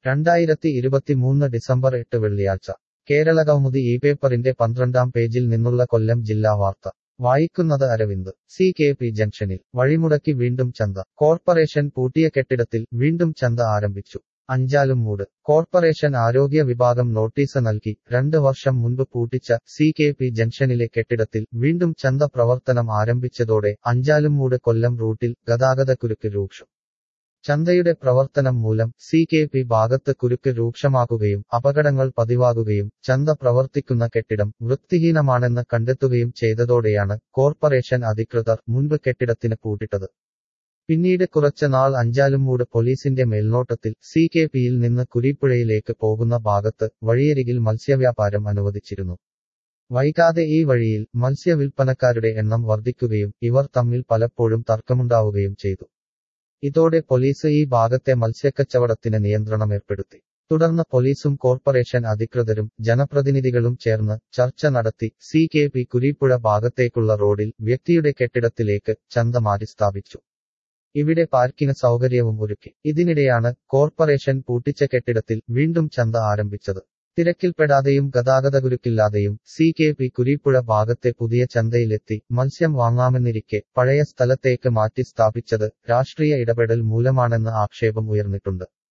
രണ്ടായിരത്തി ഇരുപത്തിമൂന്ന് ഡിസംബർ എട്ട് വെള്ളിയാഴ്ച കേരള കൗമുദി ഈ പേപ്പറിന്റെ പന്ത്രണ്ടാം പേജിൽ നിന്നുള്ള കൊല്ലം ജില്ലാ വാർത്ത വായിക്കുന്നത് അരവിന്ദ് സി കെ പി ജംഗ്ഷനിൽ വഴിമുടക്കി വീണ്ടും ചന്ത കോർപ്പറേഷൻ പൂട്ടിയ കെട്ടിടത്തിൽ വീണ്ടും ചന്ത ആരംഭിച്ചു അഞ്ചാലും മൂട് കോർപ്പറേഷൻ ആരോഗ്യ വിഭാഗം നോട്ടീസ് നൽകി രണ്ട് വർഷം മുൻപ് പൂട്ടിച്ച സി കെ പി ജംഗ്ഷനിലെ കെട്ടിടത്തിൽ വീണ്ടും ചന്ത പ്രവർത്തനം ആരംഭിച്ചതോടെ അഞ്ചാലുംമൂട് കൊല്ലം റൂട്ടിൽ ഗതാഗതക്കുരുക്ക് രൂക്ഷം ചന്തയുടെ പ്രവർത്തനം മൂലം സി കെ പി ഭാഗത്ത് കുരുക്ക് രൂക്ഷമാകുകയും അപകടങ്ങൾ പതിവാകുകയും ചന്ത പ്രവർത്തിക്കുന്ന കെട്ടിടം വൃത്തിഹീനമാണെന്ന് കണ്ടെത്തുകയും ചെയ്തതോടെയാണ് കോർപ്പറേഷൻ അധികൃതർ മുൻപ് കെട്ടിടത്തിന് പൂട്ടിട്ടത് പിന്നീട് കുറച്ച് നാൾ അഞ്ചാലുംമൂട് പോലീസിന്റെ മേൽനോട്ടത്തിൽ സി കെ പിയിൽ നിന്ന് കുരീപ്പുഴയിലേക്ക് പോകുന്ന ഭാഗത്ത് വഴിയരികിൽ മത്സ്യവ്യാപാരം അനുവദിച്ചിരുന്നു വൈകാതെ ഈ വഴിയിൽ മത്സ്യവിൽപ്പനക്കാരുടെ എണ്ണം വർദ്ധിക്കുകയും ഇവർ തമ്മിൽ പലപ്പോഴും തർക്കമുണ്ടാവുകയും ചെയ്തു ഇതോടെ പോലീസ് ഈ ഭാഗത്തെ മത്സ്യക്കച്ചവടത്തിന് നിയന്ത്രണം ഏർപ്പെടുത്തി തുടർന്ന് പോലീസും കോർപ്പറേഷൻ അധികൃതരും ജനപ്രതിനിധികളും ചേർന്ന് ചർച്ച നടത്തി സി കെ പി കുരീപ്പുഴ ഭാഗത്തേക്കുള്ള റോഡിൽ വ്യക്തിയുടെ കെട്ടിടത്തിലേക്ക് ചന്ത മാറ്റി സ്ഥാപിച്ചു ഇവിടെ പാർക്കിന് സൗകര്യവും ഒരുക്കി ഇതിനിടെയാണ് കോർപ്പറേഷൻ പൂട്ടിച്ച കെട്ടിടത്തിൽ വീണ്ടും ചന്ത ആരംഭിച്ചത് തിരക്കിൽപ്പെടാതെയും ഗതാഗതകുരുക്കില്ലാതെയും സി കെ പി കുരീപ്പുഴ ഭാഗത്തെ പുതിയ ചന്തയിലെത്തി മത്സ്യം വാങ്ങാമെന്നിരിക്കെ പഴയ സ്ഥലത്തേക്ക് മാറ്റി സ്ഥാപിച്ചത് രാഷ്ട്രീയ ഇടപെടൽ മൂലമാണെന്ന് ആക്ഷേപം ഉയർന്നിട്ടുണ്ട്